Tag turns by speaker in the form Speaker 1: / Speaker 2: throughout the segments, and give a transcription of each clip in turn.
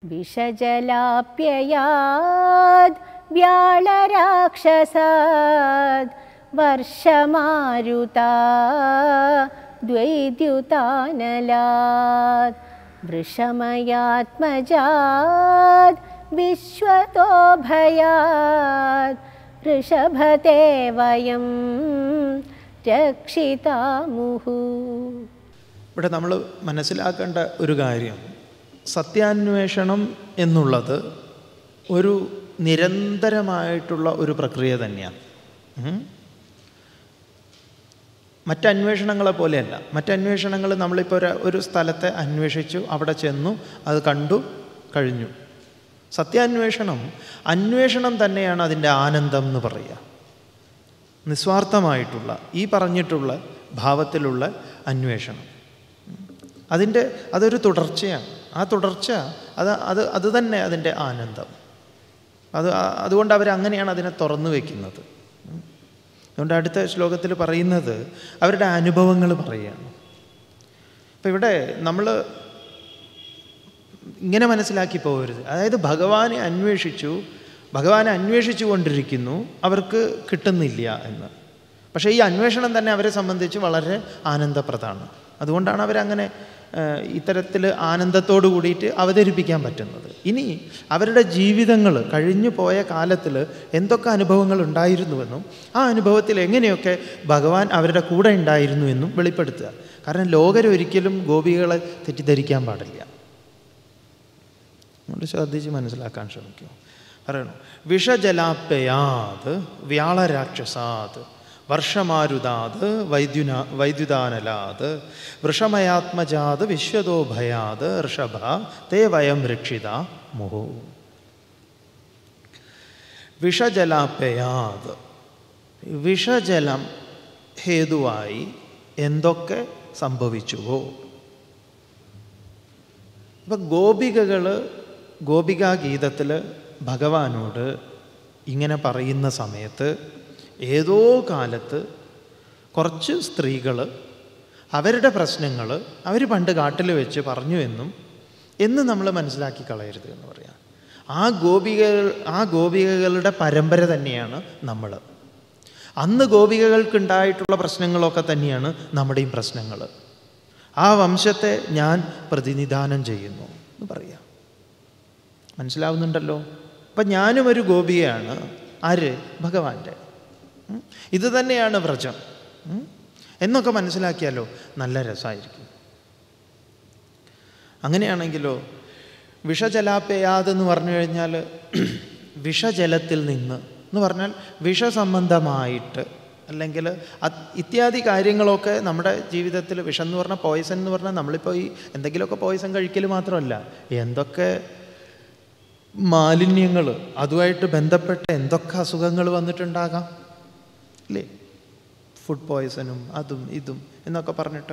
Speaker 1: വിഷജലാപ്യയാദ് വ്യാളരാക്ഷസാദ് വർഷമാരുതാ ദ്വൈദ്യുതാനലാത് വൃഷമയാത്മജാത് വിശ്വതോ ഭയാത് ഋഷഭത്തെ വയം രക്ഷിതാമുഹു
Speaker 2: ഇവിടെ നമ്മൾ മനസ്സിലാക്കേണ്ട ഒരു കാര്യം സത്യാന്വേഷണം എന്നുള്ളത് ഒരു നിരന്തരമായിട്ടുള്ള ഒരു പ്രക്രിയ തന്നെയാണ് ഉം. മറ്റന്വേഷണങ്ങളെ പോലെയല്ല മറ്റന്വേഷണങ്ങൾ നമ്മളിപ്പോൾ ഒരു ഒരു സ്ഥലത്തെ അന്വേഷിച്ചു അവിടെ ചെന്നു അത് കണ്ടു കഴിഞ്ഞു സത്യാന്വേഷണം അന്വേഷണം തന്നെയാണ് അതിൻ്റെ ആനന്ദം എന്ന് പറയുക നിസ്വാർത്ഥമായിട്ടുള്ള ഈ പറഞ്ഞിട്ടുള്ള ഭാവത്തിലുള്ള അന്വേഷണം അതിൻ്റെ അതൊരു തുടർച്ചയാണ് ആ തുടർച്ച അത് അത് അത് തന്നെ അതിൻ്റെ ആനന്ദം അത് ആ- അതുകൊണ്ട് അവരങ്ങനെയാണ് അതിനെ തുറന്നു വയ്ക്കുന്നത് അതുകൊണ്ട് അടുത്ത ശ്ലോകത്തിൽ പറയുന്നത് അവരുടെ അനുഭവങ്ങൾ പറയുകയാണ് അപ്പം ഇവിടെ നമ്മൾ ഇങ്ങനെ മനസ്സിലാക്കി പോകരുത് അതായത് ഭഗവാനെ അന്വേഷിച്ചു ഭഗവാനെ അന്വേഷിച്ചു കൊണ്ടിരിക്കുന്നു അവർക്ക് കിട്ടുന്നില്ല എന്ന് പക്ഷേ ഈ അന്വേഷണം തന്നെ അവരെ സംബന്ധിച്ച് വളരെ ആനന്ദപ്രദമാണ് അതുകൊണ്ടാണ് അവരങ്ങനെ ഇത്തരത്തിൽ ആനന്ദത്തോടു കൂടിയിട്ട് അവതരിപ്പിക്കാൻ പറ്റുന്നത് ഇനി അവരുടെ ജീവിതങ്ങൾ കഴിഞ്ഞു പോയ കാലത്തിൽ എന്തൊക്കെ അനുഭവങ്ങൾ ഉണ്ടായിരുന്നുവെന്നും ആ അനുഭവത്തിൽ എങ്ങനെയൊക്കെ ഭഗവാൻ അവരുടെ കൂടെ ഉണ്ടായിരുന്നു എന്നും വെളിപ്പെടുത്തുക കാരണം ലോകരൊരിക്കലും ഗോപികളെ തെറ്റിദ്ധരിക്കാൻ പാടില്ല നമ്മൾ ശ്രദ്ധിച്ച് മനസ്സിലാക്കാൻ ശ്രമിക്കും പറയണു വിഷജലാപ്യയാത് വ്യാളരാക്ഷസാത് വർഷമാരുതാത് വൈദ്യുന വൈദ്യുതാനലാത് വൃഷമയാത്മജാത് വിശ്വതോ ഭയാത് ഋഷഭ തേ വയം രക്ഷിത മുഹു വിഷജലാപ്യയാത് വിഷജലം ഹേതുവായി എന്തൊക്കെ സംഭവിച്ചുവോ ഇപ്പം ഗോപികകൾ ഗോപികാ ഗീതത്തിൽ ഭഗവാനോട് ഇങ്ങനെ പറയുന്ന സമയത്ത് ഏതോ കാലത്ത് കുറച്ച് സ്ത്രീകൾ അവരുടെ പ്രശ്നങ്ങൾ അവർ പണ്ട് കാട്ടിൽ വെച്ച് പറഞ്ഞു എന്നും എന്ന് നമ്മൾ മനസ്സിലാക്കി കളയരുത് എന്ന് പറയാം ആ ഗോപികകൾ ആ ഗോപികകളുടെ പരമ്പര തന്നെയാണ് നമ്മൾ അന്ന് ഗോപികകൾക്കുണ്ടായിട്ടുള്ള പ്രശ്നങ്ങളൊക്കെ തന്നെയാണ് നമ്മുടെയും പ്രശ്നങ്ങൾ ആ വംശത്തെ ഞാൻ പ്രതിനിധാനം ചെയ്യുന്നു എന്ന് പറയാം മനസ്സിലാവുന്നുണ്ടല്ലോ അപ്പം ഞാനും ഒരു ഗോപികയാണ് ആര് ഭഗവാന്റെ ഉം. ഇത് തന്നെയാണ് വ്രജം ഉം. എന്നൊക്കെ മനസ്സിലാക്കിയാലോ നല്ല രസമായിരിക്കും അങ്ങനെയാണെങ്കിലോ വിഷജലാപ്യയാതെന്ന് പറഞ്ഞു കഴിഞ്ഞാൽ വിഷജലത്തിൽ നിന്ന് എന്ന് പറഞ്ഞാൽ വിഷസംബന്ധമായിട്ട് അല്ലെങ്കിൽ അത് ഇത്യാദി കാര്യങ്ങളൊക്കെ നമ്മുടെ ജീവിതത്തിൽ വിഷം എന്ന് പറഞ്ഞാൽ പോയിസൺ എന്ന് പറഞ്ഞാൽ നമ്മളിപ്പോൾ ഈ എന്തെങ്കിലുമൊക്കെ പോയിസൺ കഴിക്കൽ മാത്രമല്ല എന്തൊക്കെ മാലിന്യങ്ങൾ അതുമായിട്ട് ബന്ധപ്പെട്ട എന്തൊക്കെ അസുഖങ്ങൾ വന്നിട്ടുണ്ടാകാം അല്ലേ ഫുഡ് പോയ്സണും അതും ഇതും എന്നൊക്കെ പറഞ്ഞിട്ട്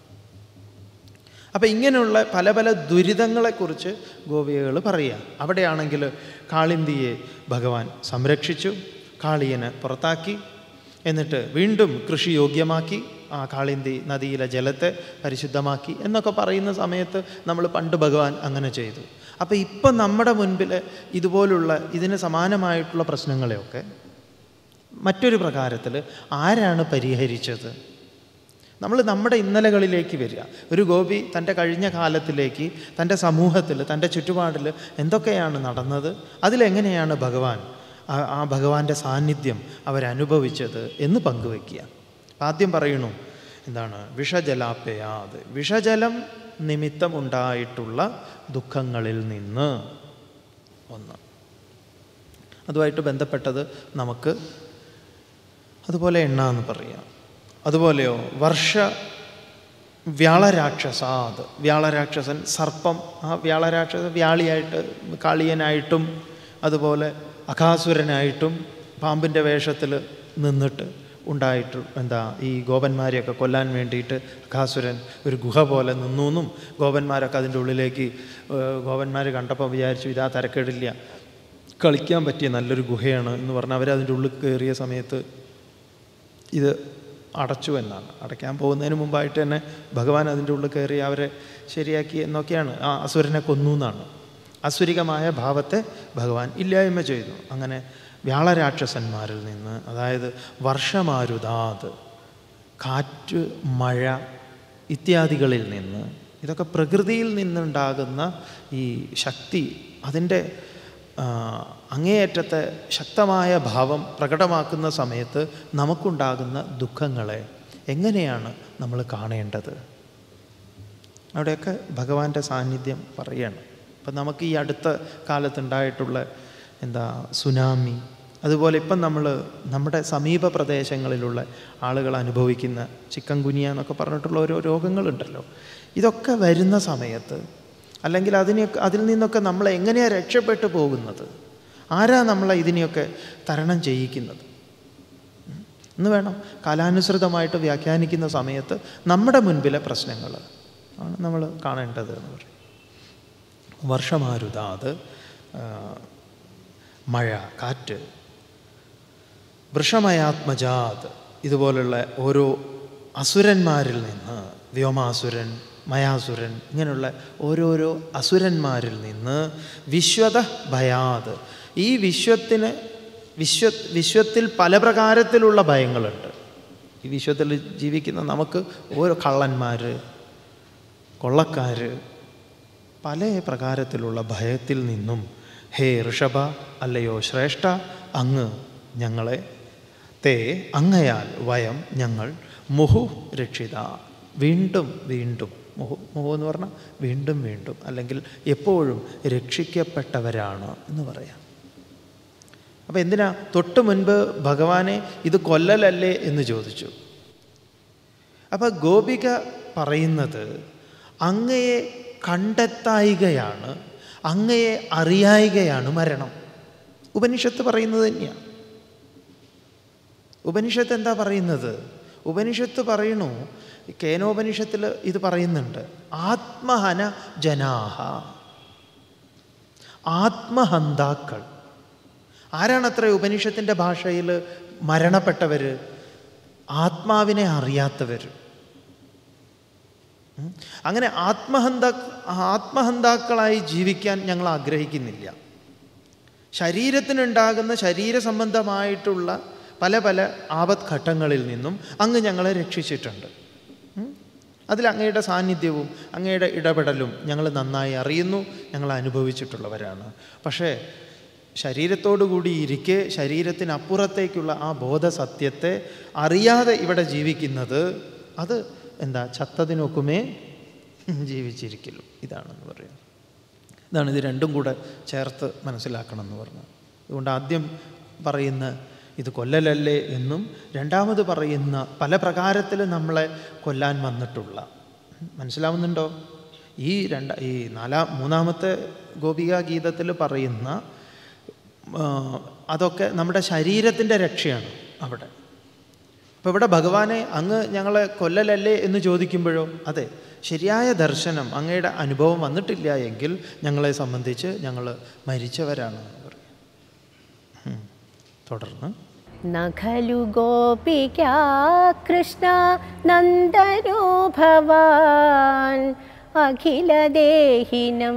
Speaker 2: അപ്പം ഇങ്ങനെയുള്ള പല പല ദുരിതങ്ങളെക്കുറിച്ച് ഗോപികകൾ പറയുക അവിടെയാണെങ്കിൽ കാളിന്തിയെ ഭഗവാൻ സംരക്ഷിച്ചു കാളിയനെ പുറത്താക്കി എന്നിട്ട് വീണ്ടും കൃഷി യോഗ്യമാക്കി ആ കാളിന്തി നദിയിലെ ജലത്തെ പരിശുദ്ധമാക്കി എന്നൊക്കെ പറയുന്ന സമയത്ത് നമ്മൾ പണ്ട് ഭഗവാൻ അങ്ങനെ ചെയ്തു അപ്പോൾ ഇപ്പം നമ്മുടെ മുൻപിൽ ഇതുപോലുള്ള ഇതിന് സമാനമായിട്ടുള്ള പ്രശ്നങ്ങളെയൊക്കെ മറ്റൊരു പ്രകാരത്തിൽ ആരാണ് പരിഹരിച്ചത് നമ്മൾ നമ്മുടെ ഇന്നലകളിലേക്ക് വരിക ഒരു ഗോപി തൻ്റെ കഴിഞ്ഞ കാലത്തിലേക്ക് തൻ്റെ സമൂഹത്തിൽ തൻ്റെ ചുറ്റുപാടിൽ എന്തൊക്കെയാണ് നടന്നത് അതിലെങ്ങനെയാണ് ഭഗവാൻ ആ- ആ ഭഗവാന്റെ സാന്നിധ്യം അവരനുഭവിച്ചത് എന്ന് പങ്കുവെക്കുക ആദ്യം പറയണു എന്താണ് വിഷജലാപ്യയാത് വിഷജലം നിമിത്തം ഉണ്ടായിട്ടുള്ള ദുഃഖങ്ങളിൽ നിന്ന് ഒന്ന് അതുമായിട്ട് ബന്ധപ്പെട്ടത് നമുക്ക് അതുപോലെ എണ്ണ എന്ന് പറയാം അതുപോലെയോ വർഷ വ്യാളരാക്ഷസാത് വ്യാളരാക്ഷസൻ സർപ്പം ആ വ്യാളരാക്ഷസൻ വ്യാളിയായിട്ട് കാളിയനായിട്ടും അതുപോലെ അഖാസുരനായിട്ടും പാമ്പിൻ്റെ വേഷത്തിൽ നിന്നിട്ട് ഉണ്ടായിട്ട് എന്താ ഈ ഗോപന്മാരെയൊക്കെ കൊല്ലാൻ വേണ്ടിയിട്ട് അഖാസുരൻ ഒരു ഗുഹ പോലെ നിന്നു എന്നും ഗോപന്മാരൊക്കെ അതിൻ്റെ ഉള്ളിലേക്ക് ഗോപന്മാർ കണ്ടപ്പോൾ വിചാരിച്ചു ഇതാ തരക്കേടില്ല കളിക്കാൻ പറ്റിയ നല്ലൊരു ഗുഹയാണ് എന്ന് പറഞ്ഞ് അവരതിൻ്റെ ഉള്ളിൽ കയറിയ സമയത്ത് ഇത് അടച്ചു എന്നാണ് അടയ്ക്കാൻ പോകുന്നതിന് മുമ്പായിട്ട് തന്നെ ഭഗവാൻ അതിൻ്റെ ഉള്ളിൽ കയറി അവരെ ശരിയാക്കി എന്നൊക്കെയാണ് ആ അസുരനെ കൊന്നു എന്നാണ് അസുരികമായ ഭാവത്തെ ഭഗവാൻ ഇല്ലായ്മ ചെയ്തു അങ്ങനെ വ്യാളരാക്ഷസന്മാരിൽ നിന്ന് അതായത് വർഷമാരുതാത് കാറ്റ് മഴ ഇത്യാദികളിൽ നിന്ന് ഇതൊക്കെ പ്രകൃതിയിൽ നിന്നുണ്ടാകുന്ന ഈ ശക്തി അതിൻ്റെ ആ, അങ്ങേയറ്റത്തെ ശക്തമായ ഭാവം പ്രകടമാക്കുന്ന സമയത്ത് നമുക്കുണ്ടാകുന്ന ദുഃഖങ്ങളെ എങ്ങനെയാണ് നമ്മൾ കാണേണ്ടത് അവിടെയൊക്കെ ഭഗവാന്റെ സാന്നിധ്യം പറയാണ് ഇപ്പം നമുക്ക് ഈ അടുത്ത കാലത്തുണ്ടായിട്ടുള്ള എന്താ സുനാമി അതുപോലെ ഇപ്പം നമ്മൾ നമ്മുടെ സമീപ പ്രദേശങ്ങളിലുള്ള ആളുകൾ അനുഭവിക്കുന്ന ചിക്കൻ കുനിയ എന്നൊക്കെ പറഞ്ഞിട്ടുള്ള ഓരോ രോഗങ്ങളുണ്ടല്ലോ ഇതൊക്കെ വരുന്ന സമയത്ത് അല്ലെങ്കിൽ അതിനെയൊക്കെ അതിൽ നിന്നൊക്കെ നമ്മൾ എങ്ങനെയാണ് രക്ഷപ്പെട്ടു പോകുന്നത് ആരാ നമ്മളെ ഇതിനെയൊക്കെ തരണം ചെയ്യിക്കുന്നത് എന്ന് വേണം കാലാനുസൃതമായിട്ട് വ്യാഖ്യാനിക്കുന്ന സമയത്ത് നമ്മുടെ മുൻപിലെ പ്രശ്നങ്ങൾ ആണ് നമ്മൾ കാണേണ്ടത് എന്ന് പറയും വർഷമാരുതാത് ആ, മഴ കാറ്റ് വൃഷമയാത്മജാത് ഇതുപോലുള്ള ഓരോ അസുരന്മാരിൽ നിന്ന് വ്യോമാസുരൻ മയാസുരൻ ഇങ്ങനെയുള്ള ഓരോരോ അസുരന്മാരിൽ നിന്ന് വിശ്വത ഭയാത് ഈ വിശ്വത്തിന് വിശ്വ വിശ്വത്തിൽ പല പ്രകാരത്തിലുള്ള ഭയങ്ങളുണ്ട് ഈ വിശ്വത്തിൽ ജീവിക്കുന്ന നമുക്ക് ഓരോ കള്ളന്മാർ കൊള്ളക്കാർ പല പ്രകാരത്തിലുള്ള ഭയത്തിൽ നിന്നും ഹേ ഋഷഭ അല്ലയോ ശ്രേഷ്ഠ അങ്ങ് ഞങ്ങളെ തേ അങ്ങയാൽ വയം ഞങ്ങൾ മുഹു രക്ഷിത വീണ്ടും വീണ്ടും മുഹു മുഹു എന്ന് പറഞ്ഞാൽ വീണ്ടും വീണ്ടും അല്ലെങ്കിൽ എപ്പോഴും രക്ഷിക്കപ്പെട്ടവരാണ് എന്ന് പറയാം അപ്പം എന്തിനാ തൊട്ട് മുൻപ് ഭഗവാനെ ഇത് കൊല്ലലല്ലേ എന്ന് ചോദിച്ചു അപ്പം ഗോപിക പറയുന്നത് അങ്ങയെ കണ്ടെത്തായികയാണ് അങ്ങയെ അറിയായികയാണ് മരണം ഉപനിഷത്ത് പറയുന്നത് തന്നെയാണ് ഉപനിഷത്ത് എന്താ പറയുന്നത് ഉപനിഷത്ത് പറയണു കേനോപനിഷത്തിൽ ഇത് പറയുന്നുണ്ട് ആത്മഹന ജനാഹ ആത്മഹന്താക്കൾ ആരാണത്ര ഉപനിഷത്തിൻ്റെ ഭാഷയിൽ മരണപ്പെട്ടവർ ആത്മാവിനെ അറിയാത്തവർ ഉം. അങ്ങനെ ആത്മഹന്ത ആത്മഹന്താക്കളായി ജീവിക്കാൻ ഞങ്ങൾ ആഗ്രഹിക്കുന്നില്ല ശരീരത്തിനുണ്ടാകുന്ന ശരീര സംബന്ധമായിട്ടുള്ള പല പല ആപത് ഘട്ടങ്ങളിൽ നിന്നും അങ്ങ് ഞങ്ങളെ രക്ഷിച്ചിട്ടുണ്ട് ഉം. അതിൽ അങ്ങയുടെ സാന്നിധ്യവും അങ്ങയുടെ ഇടപെടലും ഞങ്ങൾ നന്നായി അറിയുന്നു ഞങ്ങൾ അനുഭവിച്ചിട്ടുള്ളവരാണ് പക്ഷേ ശരീരത്തോടു കൂടി ഇരിക്കെ ശരീരത്തിനപ്പുറത്തേക്കുള്ള ആ ബോധസത്യത്തെ അറിയാതെ ഇവിടെ ജീവിക്കുന്നത് അത് എന്താ ചത്തതിനൊക്കുമേ ജീവിച്ചിരിക്കലും ഇതാണെന്ന് പറയുന്നത് ഇതാണ് ഇത് രണ്ടും കൂടെ ചേർത്ത് മനസ്സിലാക്കണം എന്ന് പറഞ്ഞത് അതുകൊണ്ട് ആദ്യം പറയുന്ന ഇത് കൊല്ലലല്ലേ എന്നും രണ്ടാമത് പറയുന്ന പല പ്രകാരത്തിൽ നമ്മളെ കൊല്ലാൻ വന്നിട്ടുള്ള മനസ്സിലാവുന്നുണ്ടോ ഈ രണ്ട ഈ നാലാം മൂന്നാമത്തെ ഗോപികാ ഗീതത്തിൽ പറയുന്ന ആ, അതൊക്കെ നമ്മുടെ ശരീരത്തിൻ്റെ രക്ഷയാണ് അവിടെ അപ്പോൾ ഇവിടെ ഭഗവാനെ അങ്ങ് ഞങ്ങളെ കൊല്ലലല്ലേ എന്ന് ചോദിക്കുമ്പോഴോ അതെ ശരിയായ ദർശനം അങ്ങയുടെ അനുഭവം വന്നിട്ടില്ല എങ്കിൽ ഞങ്ങളെ സംബന്ധിച്ച് ഞങ്ങൾ മരിച്ചവരാണ് എന്ന് പറയും ഉം. തുടർന്ന്
Speaker 1: न खलु गोपिका कृष्णा नन्दनो भवान् अखिलदेहिनम्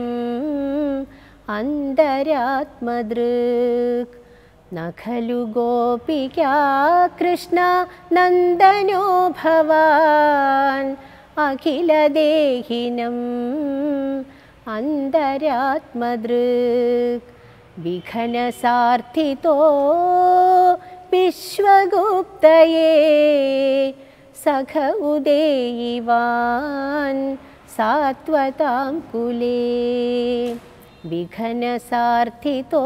Speaker 1: अन्तरात्मदृक् न खलु गोपिका कृष्णा नन्दनो भवान् अखिलदेहिनम् अन्तरात्मदृक् विघनसार्थितो विश्वगुप्तये सख उदेयिवान् सात्वतां कुले विघनसार्थितो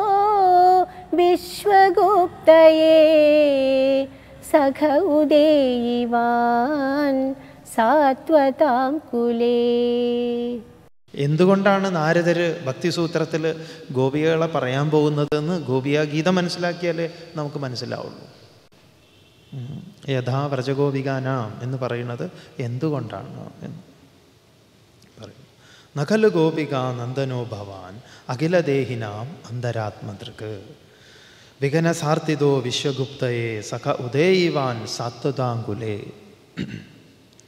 Speaker 1: विश्वगुप्तये सख उदेयिवान् सात्वतां कुले
Speaker 2: എന്തുകൊണ്ടാണ് നാരദര് ഭക്തിസൂത്രത്തിൽ ഗോപികകളെ പറയാൻ പോകുന്നതെന്ന് ഗോപിക ഗീതം മനസ്സിലാക്കിയാലേ നമുക്ക് മനസ്സിലാവുള്ളൂ ഉം. യഥാ വ്രജഗോപികാനാം എന്ന് പറയുന്നത് എന്തുകൊണ്ടാണ് എന്ന് പറയും നഖല് ഗോപിക നന്ദനോ ഭവാൻ അഖിലദേഹിനാം അന്തരാത്മദൃക് വിഘനസാർത്തിതോ വിശ്വഗുപ്തയെ സഖ ഉദയിവാൻ സാത്വതാങ്കുലേ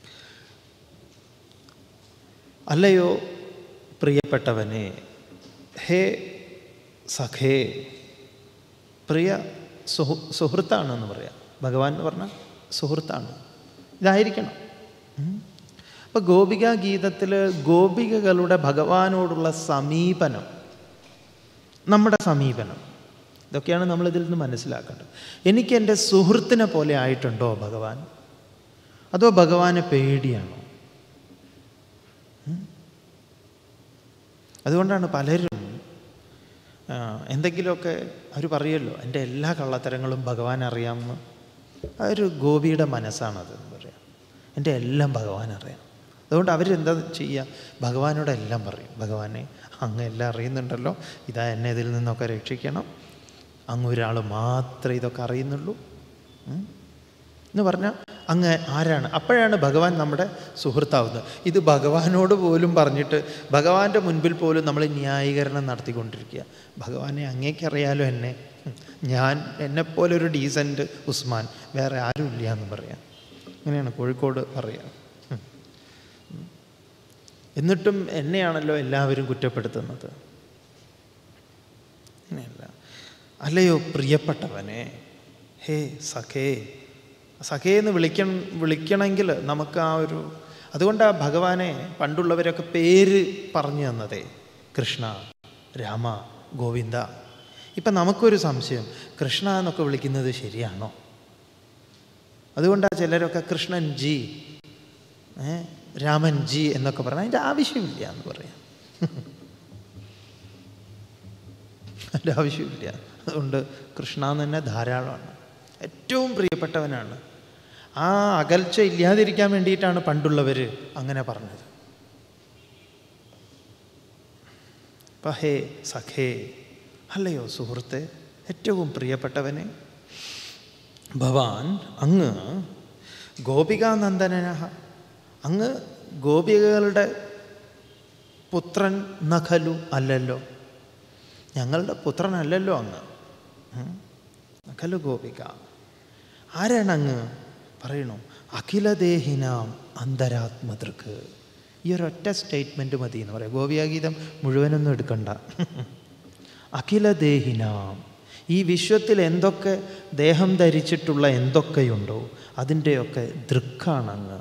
Speaker 2: അല്ലയോ പ്രിയപ്പെട്ടവനെ ഹേ സഖേ പ്രിയ സുഹൃ സുഹൃത്താണെന്ന് പറയാം ഭഗവാൻ എന്ന് പറഞ്ഞാൽ സുഹൃത്താണ് ഇതായിരിക്കണം അപ്പോൾ ഗോപിക ഗീതത്തിൽ ഗോപികകളുടെ ഭഗവാനോടുള്ള സമീപനം നമ്മുടെ സമീപനം ഇതൊക്കെയാണ് നമ്മളിതിൽ നിന്ന് മനസ്സിലാക്കേണ്ടത് എനിക്ക് എൻ്റെ സുഹൃത്തിനെ പോലെ ആയിട്ടുണ്ടോ ഭഗവാൻ അതോ ഭഗവാനെ പേടിയാണോ ഉം? അതുകൊണ്ടാണ് പലരും ആ, എന്തെങ്കിലുമൊക്കെ അവർ പറയുമല്ലോ എൻ്റെ എല്ലാ കള്ളത്തരങ്ങളും ഭഗവാൻ അറിയാമെന്ന് അതൊരു ഗോപിയുടെ മനസ്സാണത് എന്ന് പറയാം എൻ്റെ എല്ലാം ഭഗവാൻ അറിയാം അതുകൊണ്ട് അവരെന്താ ചെയ്യുക ഭഗവാനോടെല്ലാം പറയും ഭഗവാനെ അങ്ങ് എല്ലാം അറിയുന്നുണ്ടല്ലോ ഇതാ എന്നെ ഇതിൽ നിന്നൊക്കെ രക്ഷിക്കണം അങ്ങ് ഒരാൾ മാത്രമേ ഇതൊക്കെ അറിയുന്നുള്ളൂ ഉം? എന്ന് പറഞ്ഞാൽ അങ്ങ് ആരാണ് അപ്പോഴാണ് ഭഗവാൻ നമ്മുടെ സുഹൃത്താവുന്നത് ഇത് ഭഗവാനോട് പോലും പറഞ്ഞിട്ട് ഭഗവാന്റെ മുൻപിൽ പോലും നമ്മൾ ന്യായീകരണം നടത്തിക്കൊണ്ടിരിക്കുക ഭഗവാനെ അങ്ങേക്കറിയാലോ എന്നെ ഉം. ഞാൻ എന്നെപ്പോലെ ഒരു ഡീസൻറ്റ് ഉസ്മാൻ വേറെ ആരും ഇല്ല എന്ന് പറയാം അങ്ങനെയാണ് കോഴിക്കോട് പറയാം ഉം. ഉം. എന്നിട്ടും എന്നെയാണല്ലോ എല്ലാവരും കുറ്റപ്പെടുത്തുന്നത് അങ്ങനെയല്ല അല്ലയോ പ്രിയപ്പെട്ടവനെ ഹേ സഖേ സഖേ എന്ന് വിളിക്കണം വിളിക്കണമെങ്കിൽ നമുക്ക് ആ ഒരു അതുകൊണ്ട് ആ ഭഗവാനെ പണ്ടുള്ളവരൊക്കെ പേര് പറഞ്ഞു തന്നതേ കൃഷ്ണ രാമ ഗോവിന്ദ ഇപ്പം നമുക്കൊരു സംശയം കൃഷ്ണ എന്നൊക്കെ വിളിക്കുന്നത് ശരിയാണോ അതുകൊണ്ടാണ് ചിലരൊക്കെ കൃഷ്ണൻ ജി ഏ രാമൻ ജി എന്നൊക്കെ പറഞ്ഞാൽ അതിൻ്റെ ആവശ്യമില്ല എന്ന് പറയാം അതിൻ്റെ ആവശ്യമില്ല അതുകൊണ്ട് കൃഷ്ണ എന്ന് തന്നെ ധാരാളമാണ് ഏറ്റവും പ്രിയപ്പെട്ടവനാണ് ആ അകൽച്ച ഇല്ലാതിരിക്കാൻ വേണ്ടിയിട്ടാണ് പണ്ടുള്ളവർ അങ്ങനെ പറഞ്ഞത് അപ്പം ഹേ സഖേ അല്ലയോ സുഹൃത്തെ ഏറ്റവും പ്രിയപ്പെട്ടവനെ ഭവാൻ അങ്ങ് ഗോപികാനന്ദന അങ്ങ് ഗോപികകളുടെ പുത്രൻ നഖലു അല്ലല്ലോ ഞങ്ങളുടെ പുത്രനല്ലല്ലോ അങ്ങ് ഉം. നഖലു ഗോപിക ആരാണ് അങ്ങ് പറയണു അഖിലദേഹിനാം അന്തരാത്മതൃക്ക് ഈ ഒരൊറ്റ സ്റ്റേറ്റ്മെൻറ്റ് മതി എന്ന് പറയാം ഗോപിയാഗീതം മുഴുവനൊന്നും എടുക്കണ്ട അഖിലദേഹിനാം ഈ വിശ്വത്തിൽ എന്തൊക്കെ ദേഹം ധരിച്ചിട്ടുള്ള എന്തൊക്കെയുണ്ടോ അതിൻ്റെയൊക്കെ ദൃക്കാണങ്ങ്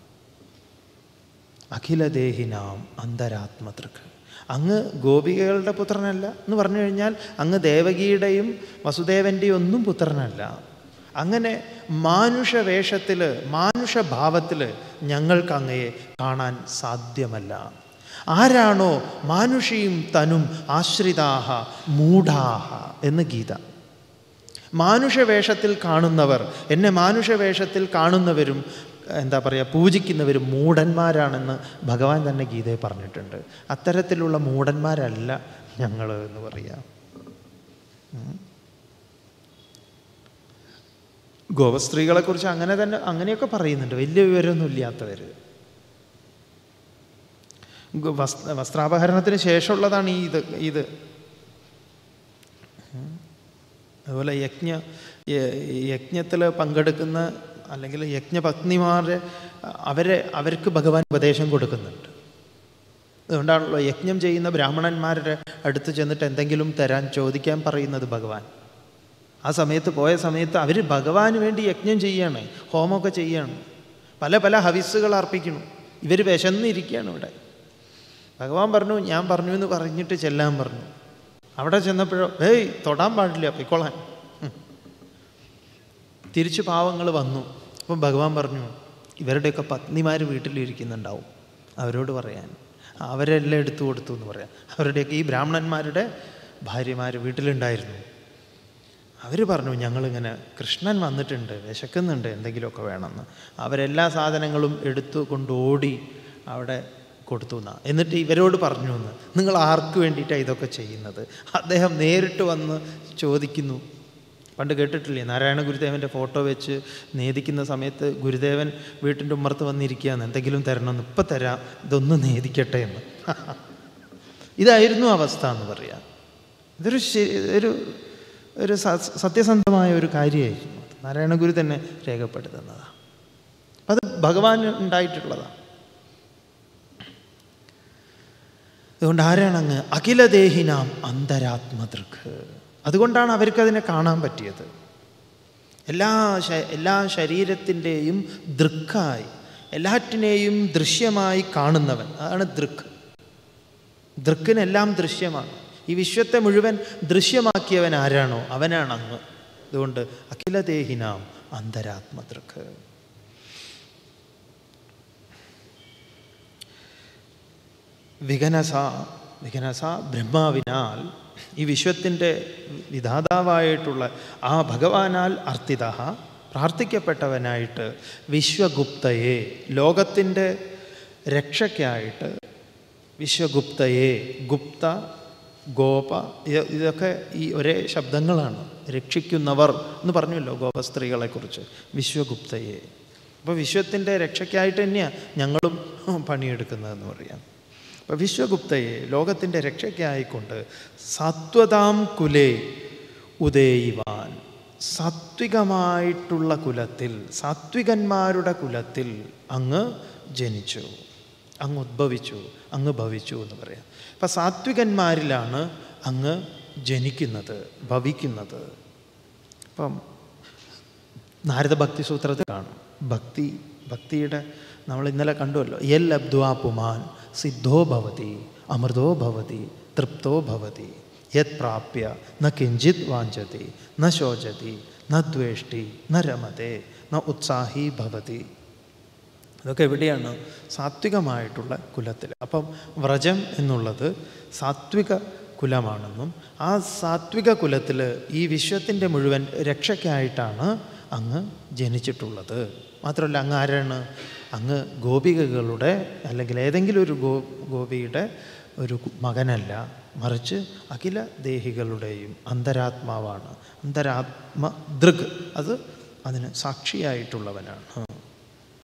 Speaker 2: അഖിലദേഹിനാം അന്തരാത്മതൃക്ക് അങ്ങ് ഗോപികകളുടെ പുത്രനല്ല എന്ന് പറഞ്ഞു കഴിഞ്ഞാൽ അങ്ങ് ദേവകിയുടെയും വസുദേവൻ്റെയും ഒന്നും പുത്രനല്ല അങ്ങനെ മാനുഷ വേഷത്തിൽ മാനുഷഭാവത്തിൽ ഞങ്ങൾക്ക് അങ്ങയെ കാണാൻ സാധ്യമല്ല ആരാണോ മാനുഷിയും തനും ആശ്രിതാഹ മൂഢാഹ എന്ന് ഗീത മാനുഷവേഷത്തിൽ കാണുന്നവർ എന്നെ മാനുഷവേഷത്തിൽ കാണുന്നവരും എന്താ പറയുക പൂജിക്കുന്നവരും മൂഢന്മാരാണെന്ന് ഭഗവാൻ തന്നെ ഗീതയെ പറഞ്ഞിട്ടുണ്ട് അത്തരത്തിലുള്ള മൂഢന്മാരല്ല ഞങ്ങൾ എന്ന് പറയാം ഉം. ഗോപസ്ത്രീകളെക്കുറിച്ച് അങ്ങനെ തന്നെ അങ്ങനെയൊക്കെ പറയുന്നുണ്ട് വലിയ വിവരമൊന്നും ഇല്ലാത്തവർ ഗോ- വസ് വസ്ത്രാപഹരണത്തിന് ശേഷമുള്ളതാണ് ഈ ഇത് ഇത് ഉം. അതുപോലെ യജ്ഞ യജ്ഞത്തിൽ പങ്കെടുക്കുന്ന അല്ലെങ്കിൽ യജ്ഞപത്നിമാരെ അവരെ അവർക്ക് ഭഗവാൻ ഉപദേശം കൊടുക്കുന്നുണ്ട് അതുകൊണ്ടാണല്ലോ യജ്ഞം ചെയ്യുന്ന ബ്രാഹ്മണന്മാരുടെ അടുത്ത് ചെന്നിട്ട് എന്തെങ്കിലും തരാൻ ചോദിക്കാൻ പറയുന്നത് ഭഗവാൻ ആ സമയത്ത് പോയ സമയത്ത് അവർ ഭഗവാന് വേണ്ടി യജ്ഞം ചെയ്യാണ് ഹോമമൊക്കെ ചെയ്യാണ് പല പല ഹവിസ്സുകൾ അർപ്പിക്കുന്നു ഇവർ വിശന്നിരിക്കുകയാണ് ഇവിടെ ഭഗവാൻ പറഞ്ഞു ഞാൻ പറഞ്ഞു എന്ന് പറഞ്ഞിട്ട് ചെല്ലാൻ പറഞ്ഞു അവിടെ ചെന്നപ്പോഴോ ഏയ് തൊടാൻ പാടില്ല പൊയ്ക്കോളാൻ ഉം. തിരിച്ചു പാവങ്ങൾ വന്നു അപ്പം ഭഗവാൻ പറഞ്ഞു ഇവരുടെയൊക്കെ പത്നിമാർ വീട്ടിലിരിക്കുന്നുണ്ടാവും അവരോട് പറയാൻ അവരെല്ലാം എടുത്തു കൊടുത്തു എന്ന് പറയാം അവരുടെയൊക്കെ ഈ ബ്രാഹ്മണന്മാരുടെ ഭാര്യമാർ വീട്ടിലുണ്ടായിരുന്നു അവർ പറഞ്ഞു ഞങ്ങളിങ്ങനെ കൃഷ്ണൻ വന്നിട്ടുണ്ട് വിശക്കുന്നുണ്ട് എന്തെങ്കിലുമൊക്കെ വേണമെന്ന് അവരെല്ലാ സാധനങ്ങളും എടുത്തു കൊണ്ട് ഓടി അവിടെ കൊടുത്തു എന്നാ എന്നിട്ട് ഇവരോട് പറഞ്ഞു എന്ന് നിങ്ങൾ ആർക്ക് വേണ്ടിയിട്ടാണ് ഇതൊക്കെ ചെയ്യുന്നത് അദ്ദേഹം നേരിട്ട് വന്ന് ചോദിക്കുന്നു പണ്ട് കേട്ടിട്ടില്ലേ നാരായണ ഗുരുദേവൻ്റെ ഫോട്ടോ വെച്ച് നേദിക്കുന്ന സമയത്ത് ഗുരുദേവൻ വീട്ടിൻ്റെ ഉമ്മർത്ത് വന്നിരിക്കുകയാണ് എന്തെങ്കിലും തരണമെന്ന് ഇപ്പം തരാം ഇതൊന്ന് നേദിക്കട്ടെ എന്ന് ഇതായിരുന്നു അവസ്ഥ എന്ന് പറയാം ഇതൊരു ശരി ഒരു ഒരു സ- സത്യസന്ധമായ ഒരു കാര്യമായിരുന്നു അത്. നാരായണ ഗുരു തന്നെ രേഖപ്പെടുത്തുന്നതാണ് അത് ഭഗവാൻ ഉണ്ടായിട്ടുള്ളതാണ് അതുകൊണ്ട് ആരാണ് അങ്ങ് അഖിലദേഹിനാം അന്തരാത്മദൃക് അതുകൊണ്ടാണ് അവർക്കതിനെ കാണാൻ പറ്റിയത് എല്ലാ ശ- എല്ലാ ശരീരത്തിൻ്റെയും ദൃക്കായി എല്ലാറ്റിനെയും ദൃശ്യമായി കാണുന്നവൻ അതാണ് ദൃക്ക് ദൃക്കിനെല്ലാം ദൃശ്യമാണ് ഈ വിശ്വത്തെ മുഴുവൻ ദൃശ്യമാക്കിയവൻ ആരാണോ അവനാണ് അങ്ങ് അതുകൊണ്ട് അഖിലദേഹിനാം അന്തരാത്മദൃക്ക് വിഘനസ വിഘനസ ബ്രഹ്മാവിനാൽ ഈ വിശ്വത്തിൻ്റെ വിധാതാവായിട്ടുള്ള ആ ഭഗവാനാൽ അർത്ഥിത പ്രാർത്ഥിക്കപ്പെട്ടവനായിട്ട് വിശ്വഗുപ്തയെ ലോകത്തിൻ്റെ രക്ഷയ്ക്കായിട്ട് വിശ്വഗുപ്തയെ ഗുപ്ത ഗോപ ഇത് ഇതൊക്കെ ഈ ഒരേ ശബ്ദങ്ങളാണ് രക്ഷിക്കുന്നവർ എന്ന് പറഞ്ഞല്ലോ ഗോപസ്ത്രീകളെക്കുറിച്ച് വിശ്വഗുപ്തയെ അപ്പോൾ വിശ്വത്തിൻ്റെ രക്ഷയ്ക്കായിട്ട് തന്നെയാണ് ഞങ്ങളും പണിയെടുക്കുന്നതെന്ന് പറയാം അപ്പോൾ വിശ്വഗുപ്തയെ ലോകത്തിൻ്റെ രക്ഷയ്ക്കായിക്കൊണ്ട് സത്വതാം കുലേ ഉദയിവാൻ സാത്വികമായിട്ടുള്ള കുലത്തിൽ സാത്വികന്മാരുടെ കുലത്തിൽ അങ്ങ് ജനിച്ചു അങ്ങ് ഉദ്ഭവിച്ചു അങ്ങ് ഭവിച്ചു എന്ന് പറയാം അപ്പം സാത്വികന്മാരിലാണ് അങ്ങ് ജനിക്കുന്നത് ഭവിക്കുന്നത് അപ്പം നാരദ ഭക്തി സൂത്രത്തിൽ കാണും ഭക്തി ഭക്തിയുടെ നമ്മൾ ഇന്നലെ കണ്ടുവല്ലോ യൽ ലബ്ധ്വാ പുമാൻ സിദ്ധോ ഭവതി അമൃതോ ഭവതി തൃപ്തോ ഭവതി യത് പ്രാപ്യ ന കിഞ്ചിത് വാഞ്ചതി ന ശോചതി ന ദ്വേഷ്ടി ന രമതേ ന ഉത്സാഹി ഭവതി അതൊക്കെ എവിടെയാണ് സാത്വികമായിട്ടുള്ള കുലത്തിൽ അപ്പം വ്രജം എന്നുള്ളത് സാത്വിക കുലമാണെന്നും ആ സാത്വിക കുലത്തിൽ ഈ വിശ്വത്തിൻ്റെ മുഴുവൻ രക്ഷയ്ക്കായിട്ടാണ് അങ്ങ് ജനിച്ചിട്ടുള്ളത് മാത്രമല്ല അങ്ങ് ആരാണ് അങ്ങ് ഗോപികകളുടെ അല്ലെങ്കിൽ ഏതെങ്കിലും ഒരു ഗോ ഗോപിയുടെ ഒരു കു- മകനല്ല മറിച്ച് അഖില ദേഹികളുടെയും അന്തരാത്മാവാണ് അന്തരാത്മ ദൃഗ് അത് അതിന് സാക്ഷിയായിട്ടുള്ളവനാണ്